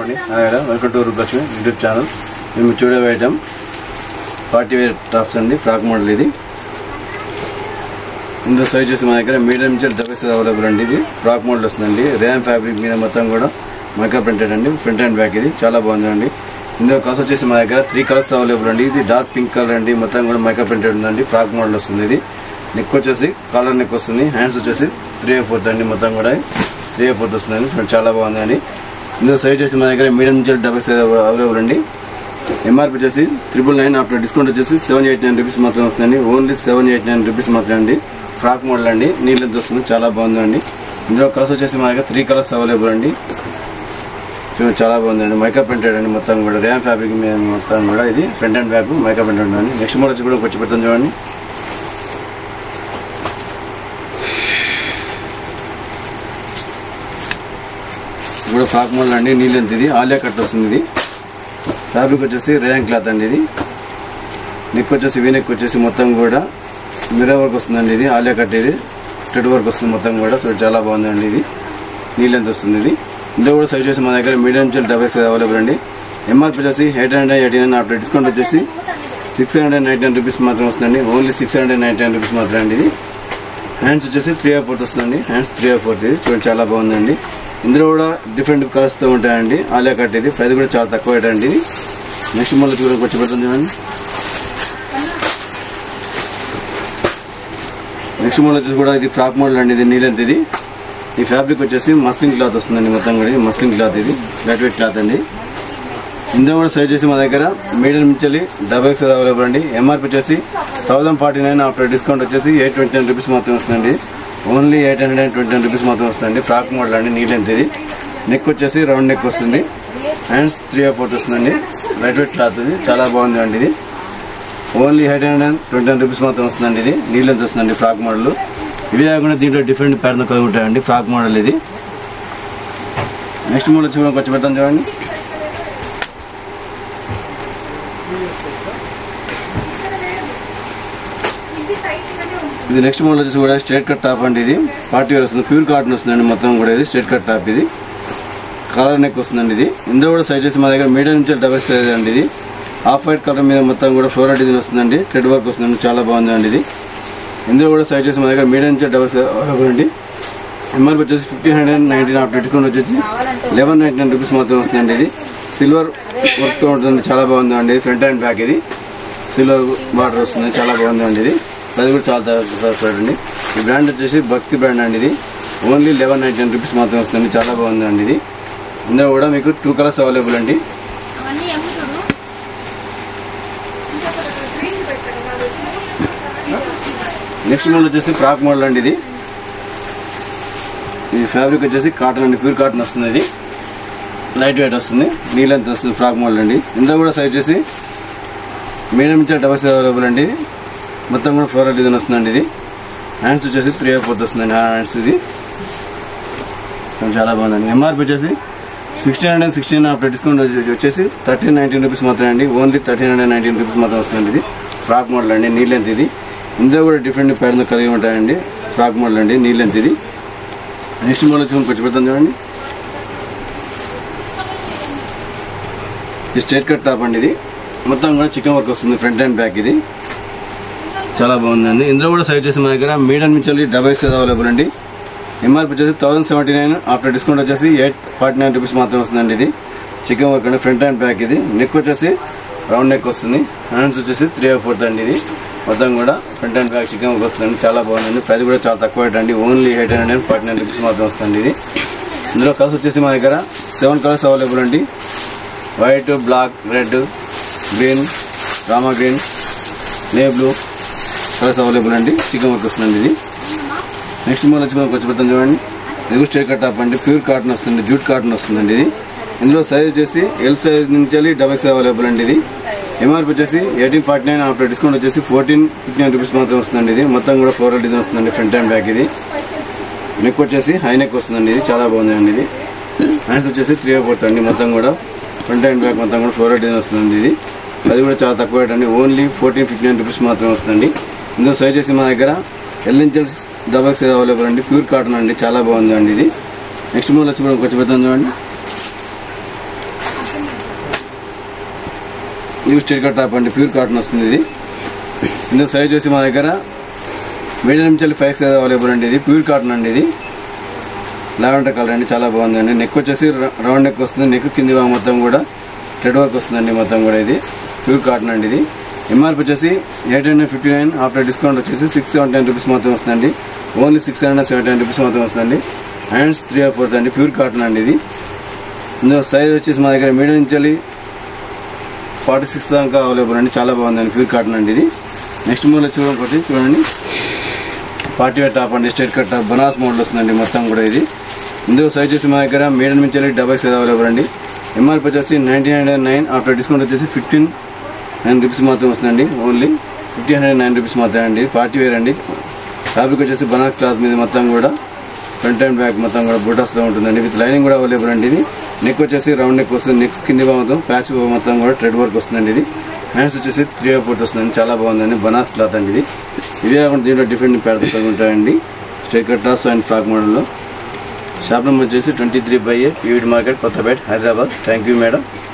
అండి welcome to Rupalakshmi YouTube channel మేము చూడే ఐటమ్ పార్టీ వేర్ టాప్స్ అండి ఫ్రాక్ మోడల్ ఇది ఇందులో సైజ్ చేసి మా దగ్గర మీడియం నుంచి డబల్ సైజ్ అవైలబుల్ అండి ఇది ఫ్రాక్ మోడల్ వస్తుందండి ర్యామ్ ఫ్యాబ్రిక్ మీద మొత్తం కూడా మైకా ప్రింటెడ్ అండి ఫ్రంట్ అండ్ బ్యాక్ ఇది చాలా బాగుందండి ఇందులో కలర్స్ వచ్చేసి మా దగ్గర త్రీ కలర్స్ అవైలబుల్ అండి ఇది డార్క్ పింక్ కలర్ అండి మొత్తం కూడా మైకా ప్రింటెడ్ ఉందండి ఫ్రాక్ మోడల్ వస్తుంది ఇది నెక్ వచ్చేసి కాలర్ నెక్ వస్తుంది హ్యాండ్స్ వచ్చేసి త్రీ ఏ ఫోర్త్ అండి మొత్తం కూడా త్రీ ఏ ఫోర్త్ వస్తుందండి ఫ్రంట్ చాలా బాగుందండి ఇందులో సైజ్ వచ్చేసి మా దగ్గర మీడియం నుంచి డబల్ సైజ్ అవైలబుల్ అండి ఎంఆర్పి వచ్చేసి త్రిబుల్ నైన్ ఆఫ్టర్ డిస్కౌంట్ వచ్చేసి సెవెన్ ఎయిట్ నైన్ రూపీస్ మాత్రం వస్తుందండి only seven eight nine rupees మాత్రం అండి ఫ్రాక్ మోడల్ అండి నీళ్ళెంత వస్తుంది చాలా బాగుందండి ఇందులో కలర్స్ వచ్చేసి మా దగ్గర త్రీ కలర్స్ అవైలబుల్ అండి చూడండి చాలా బాగుందండి మైకా ప్రింటెడ్ అండి మొత్తం కూడా ర్యామ్ ఫ్యాబ్రిక్ మీద మొత్తం కూడా ఇది ఫ్రంట్ అండ్ బ్యాక్ మైకా ప్రింటెడ్ ఉందండి నెక్స్ట్ మోడల్ వచ్చి కూడా వచ్చి పెడతాం చూడండి ఇది కూడా ఫ్రాక్ మోడల్ అండి నీళ్ళెంత ఇది ఆలియా కట్ వస్తుంది ఇది ఫ్యాబ్రిక్ వచ్చేసి రేయాన్ క్లాత్ అండి ఇది నెక్ వచ్చేసి వీ నెక్ వచ్చేసి మొత్తం కూడా మిర్రర్ వర్క్ వస్తుందండి ఇది ఆలియా కట్ ఇది థ్రెడ్ వర్క్ వస్తుంది మొత్తం కూడా సో చాలా బాగుందండి ఇది నీళ్ళెంత వస్తుంది ఇది ఇందులో కూడా సైజ్ చేసి మా దగ్గర మీడియం నుంచి డబల్ సైజ్ అవైలబుల్ అండి ఎంఆర్పి వచ్చేసి eight hundred eighty nine after discount వచ్చేసి six hundred ninety nine rupees మాత్రం వస్తుందండి only six hundred ninety nine rupees మాత్రం అండి ఇది హ్యాండ్స్ వచ్చేసి త్రీ ఆర్ ఫోర్త్ వస్తుందండి హ్యాండ్స్ త్రీ ఆర్ ఫోర్త్ ఇది చూడండి చాలా బాగుందండి ఇందులో కూడా డిఫరెంట్ కలర్స్తో ఉంటాయండి ఆలియా కట్ ఇది ప్రైస్ కూడా చాలా తక్కువ రేట్ అండి ఇది నెక్స్ట్ మళ్ళీ చూడండి వచ్చి పెడుతుంది చూడండి నెక్స్ట్ మోడల్ వచ్చేసి కూడా ఇది ఫ్రాక్ మోడల్ అండి ఇది నీలెంత్ ఇది ఈ ఫ్యాబ్రిక్ వచ్చేసి మస్లిన్ క్లాత్ వస్తుందండి మొత్తం కూడా ఇది మస్లిన్ క్లాత్ ఇది లైట్ వెయిట్ క్లాత్ అండి ఇందులో కూడా సైజ్ చేసి మా దగ్గర మీడియం నుంచి డబల్ ఎక్స్ అవైలబుల్ అండి ఎంఆర్పి వచ్చేసి thousand forty nine after discount వచ్చేసి ఎయిట్ ట్వంటీ నైన్ రూపీస్ మాత్రం వస్తుందండి only eight hundred and twenty nine rupees మాత్రం వస్తుందండి ఫ్రాక్ మోడల్ అండి నీట్ లెంత్ ఇది నెక్ వచ్చేసి రౌండ్ నెక్ వస్తుంది హ్యాండ్స్ త్రీ ఆర్ ఫోర్త్ వస్తుందండి లైట్ వెయిట్ క్లాత్ ఇది చాలా బాగుంది అండి ఇది only eight hundred and twenty nine rupees మాత్రం వస్తుందండి ఇది నీళ్ళు ఎంత వస్తుందండి ఫ్రాక్ మోడల్ ఇవి కాకుండా దీంట్లో డిఫరెంట్ ప్యాటర్న్ కలిగి ఉంటాయండి ఫ్రాక్ మోడల్ ఇది నెక్స్ట్ మోడల్ వచ్చి కూడా కొంచెం పెడతాం చూడండి ఇది టైట్ గానే ఉంటుంది ఇది నెక్స్ట్ మోడల్ వచ్చేసి కూడా స్ట్రేట్ కట్ టాప్ అండి ఇది పార్టీ వేర్ వస్తుంది ప్యూర్ కాటన్ వస్తుందండి మొత్తం కూడా ఇది స్ట్రేట్ కట్ టాప్ ఇది కలర్ నెక్ వస్తుందండి ఇది ఇందులో కూడా సైజ్ చేసి మా దగ్గర మీడియం నుంచి డబల్ సైజ్ అండి ఇది హాఫ్ వైట్ కలర్ మీద మొత్తం కూడా ఫ్లోరా డిజైన్ వస్తుందండి థ్రెడ్ వర్క్ వస్తుందండి చాలా బాగుందండి ఇది ఇందులో కూడా సైజ్ చేసి మా దగ్గర మీడియం నుంచి డబల్ సైజ్ అవైలబుల్ అండి ఎంఆర్పి వచ్చేసి fifteen hundred nineteen off discount వచ్చేసి లెవెన్ నైన్టీ నైన్ రూపీస్ మాత్రం వస్తుందండి ఇది సిల్వర్ వర్క్తో ఉంటుంది చాలా బాగుందండి ఫ్రంట్ అండ్ బ్యాక్ ఇది సిల్వర్ బార్డర్ వస్తుంది చాలా బాగుందండి ఇది అది కూడా చాలా తక్కువ అండి ఈ బ్రాండ్ వచ్చేసి భక్తి బ్రాండ్ అండి ఇది only eleven ninety nine rupees మాత్రం వస్తుంది చాలా బాగుందండి ఇది ఇందులో కూడా మీకు టూ కలర్స్ అవైలబుల్ అండి అవన్నీ అమ్ముతాడు ఇంకా గ్రీన్ పెట్టారు నెక్స్ట్ మోడల్ వచ్చేసి ఫ్రాక్ మోడల్ అండి ఇది ఇది ఫ్యాబ్రిక్ వచ్చేసి కాటన్ అండి ప్యూర్ కాటన్ వస్తుంది ఇది లైట్ వెయిట్ వస్తుంది నీళ్ళంత వస్తుంది ఫ్రాక్ మోడల్ అండి ఇందులో కూడా సైజ్ వచ్చేసి మీడియం నుంచి డబల్ సైజ్ అవైలబుల్ అండి మొత్తం కూడా ఫ్లోరల్ డిజైన్ వస్తుందండి ఇది హ్యాండ్స్ వచ్చేసి త్రీ ఫోర్త్ వస్తుందండి హ్యాండ్స్ ఇది చాలా బాగుందండి ఎంఆర్పి వచ్చేసి sixteen hundred sixteen after discount వచ్చేసి థర్టీన్ నైన్టీన్ రూపీస్ మాత్రమే అండి only thirteen hundred nineteen rupees మాత్రం వస్తుంది ఇది ఫ్రాక్ మోడల్ అండి నీళ్ళెంత్ ఇది ఇందులో కూడా డిఫరెంట్ ప్యాటర్న్ కలిగి ఉంటాయండి ఫ్రాక్ మోడల్ అండి నీళ్ళెంత్ ఇది నెక్స్ట్ మోడల్ వచ్చి కొంచెం పెడతాం చూడండి ఇది స్ట్రేట్ కట్ టాప్ అండి ఇది మొత్తం కూడా చికెన్ వర్క్ వస్తుంది ఫ్రంట్ అండ్ బ్యాక్ ఇది చాలా బాగుందండి ఇందులో కూడా సైజ్ చేసి మా దగ్గర మీడియం నుంచి డబల్ సైజ్ అవైలబుల్ అండి ఎంఆర్పి వచ్చేసి thousand seventy nine after discount వచ్చేసి ఎయిట్ ఫార్టీ నైన్ రూపీస్ మాత్రం వస్తుందండి ఇది చికెన్ వర్క్ అండి ఫ్రంట్ అండ్ బ్యాక్ ఇది నెక్ వచ్చేసి రౌండ్ నెక్ వస్తుంది హ్యాండ్స్ వచ్చేసి త్రీ ఆర్ ఫోర్త్ అండి ఇది మొత్తం కూడా front and back chikan work వస్తుందండి చాలా బాగుందండి ప్రైస్ కూడా చాలా తక్కువ రేట్ అండి only eight hundred and forty nine rupees మాత్రం వస్తుంది ఇది ఇందులో కలర్స్ వచ్చేసి మా దగ్గర సెవెన్ కలర్స్ అవైలబుల్ అండి white black red green Rama green నే బ్లూ కలర్స్ అవైలబుల్ అండి చికెన్ వర్క్ వస్తుందండి ఇది నెక్స్ట్ మోడల్ వచ్చి మనకు వచ్చి పెడతాం చూడండి ఇది కూడా స్ట్రేట్ కట్ టాప్ అండి ప్యూర్ కాటన్ వస్తుంది జూట్ కాటన్ వస్తుందండి ఇది ఇందులో సైజ్ వచ్చేసి ఎల్ సైజ్ నుంచి డబల్ సైజ్ అవైలబుల్ అండి ఇది ఎంఆర్పి వచ్చేసి eighteen forty nine after discount వచ్చేసి ఫోర్టీన్ ఫిఫ్టీ నైన్ రూపీస్ మాత్రం వస్తుందండి ఇది మొత్తం కూడా ఫ్లోరల్ డిజైన్ వస్తుందండి ఫ్రంట్ అండ్ బ్యాక్ ఇది నెక్ వచ్చేసి హై నెక్ వస్తుందండి ఇది చాలా బాగుందండి ఇది హ్యాండ్స్ వచ్చేసి త్రీ ఫోర్త్ అండి మొత్తం కూడా ఫ్రంట్ అండ్ బ్యాక్ మొత్తం కూడా ఫ్లోరల్ డిజైన్ వస్తుందండి ఇది అది కూడా చాలా తక్కువ రేట్ అండి only fourteen fifty nine rupees మాత్రమే వస్తుందండి ఇందులో సైజ్ చేసి మా దగ్గర L inches double size available అండి ప్యూర్ కాటన్ అండి చాలా బాగుందండి ఇది నెక్స్ట్ మోడల్ వచ్చి కూడా కొంచెం పెద్దాం చూడండి న్యూ స్టేట్ కట్ టాప్ అండి ప్యూర్ కాటన్ వస్తుంది ఇది ఇందులో సైజ్ వచ్చి మా దగ్గర మీడియం నుంచి ఫైవ్ సైజ్ అవైలబుల్ అండి ఇది ప్యూర్ కాటన్ అండి ఇది లావెండర్ కలర్ అండి చాలా బాగుందండి నెక్ వచ్చేసి ర- రౌండ్ నెక్ వస్తుంది నెక్ కింది భాగం మొత్తం కూడా థ్రెడ్ వర్క్ వస్తుందండి మొత్తం కూడా ఇది ప్యూర్ కాటన్ అండి ఇది ఎంఆర్పి వచ్చేసి eight hundred fifty nine after discount వచ్చేసి సిక్స్ సెవెంటీ నైన్ రూపీస్ మాత్రం వస్తుందండి only six hundred seventy nine rupees మాత్రం వస్తుందండి హ్యాండ్స్ త్రీ ఆర్ ఫోర్త్ అండి ప్యూర్ కాటన్ అండి ఇది ఇందులో సైజ్ వచ్చేసి మా దగ్గర మీడియం నుంచి ఫార్టీ సిక్స్ దాకా అవైలబుల్ అండి చాలా బాగుందండి ప్యూర్ కాటన్ అండి ఇది నెక్స్ట్ మూల చూడండి చూడండి పార్టీ వేర్ టాప్ అండి స్ట్రేట్ కట్ టాప్ బనాస్ మోడల్ వస్తుందండి మొత్తం కూడా ఇది ఇందులో సైజ్ వచ్చి మా దగ్గర మీడియం నుంచి వెళ్ళి డబల్ సైజ్ అవైలబుల్ అండి ఎంఆర్పి వచ్చేసి nineteen hundred nine after discount వచ్చేసి ఫిఫ్టీన్ నైన్ రూపీస్ మాత్రం వస్తుందండి only fifteen hundred nine rupees మాత్రమే అండి పార్టీ వేర్ అండి ఫ్యాబ్రిక్ వచ్చేసి బనాస్ క్లాత్ మీద మొత్తం కూడా ఫ్రంట్ అండ్ బ్యాక్ మొత్తం కూడా బూటాస్లో ఉంటుందండి విత్ లైనింగ్ కూడా అవైలబుల్ అండి ఇది నెక్ వచ్చేసి రౌండ్ నెక్ వస్తుంది నెక్ కింది మొత్తం ప్యాచ్ మొత్తం కూడా థ్రెడ్ వర్క్ వస్తుందండి ఇది హ్యాండ్స్ వచ్చేసి త్రీ ఆఫ్ ఫోర్త్ వస్తుందండి చాలా బాగుందండి బనాస్ క్లాత్ అండి ఇది ఇవే కాకుండా దీంట్లో డిఫరెంట్ ప్యాటర్న్ ఉంటాయండి straight cut tops and frock మోడల్లో షాప్ నెంబర్ వచ్చేసి twenty three by A PVD market Kothapet Hyderabad thank you madam